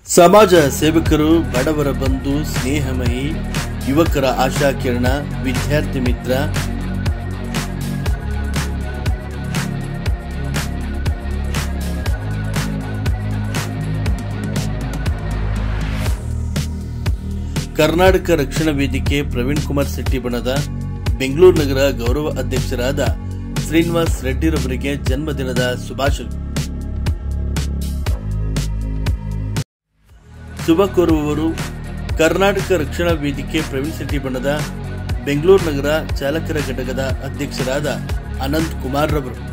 ಸಮಾಜ ಸೇವಕರು ಬಡವರ ಬಂಧು ಸ್ನೇಹಮಯಿ ಯುವಕರ ಆಶಾಕಿರಣ ವಿದ್ಯಾರ್ಥಿ ಮಿತ್ರ ಕರ್ನಾಟಕ ರಕ್ಷಣಾ ವೇದಿಕೆ ಪ್ರವೀಣ್ ಕುಮಾರ್ ಶೆಟ್ಟಿ ಬಣದ ಬೆಂಗಳೂರು ನಗರ ಗೌರವ ಅಧ್ಯಕ್ಷರಾದ ಶ್ರೀನಿವಾಸ್ ರೆಡ್ಡಿರವರಿಗೆ ಜನ್ಮದಿನದ ಶುಭಾಶಯ ಶುಭ ಕೋರುವವರು ಕರ್ನಾಟಕ ರಕ್ಷಣಾ ವೇದಿಕೆ ಪ್ರವೀಣ್ ಶೆಟ್ಟಿ ಬಣದ ಬೆಂಗಳೂರು ನಗರ ಚಾಲಕರ ಘಟಕದ ಅಧ್ಯಕ್ಷರಾದ ಅನಂತ್ ಕುಮಾರ್ ರವರು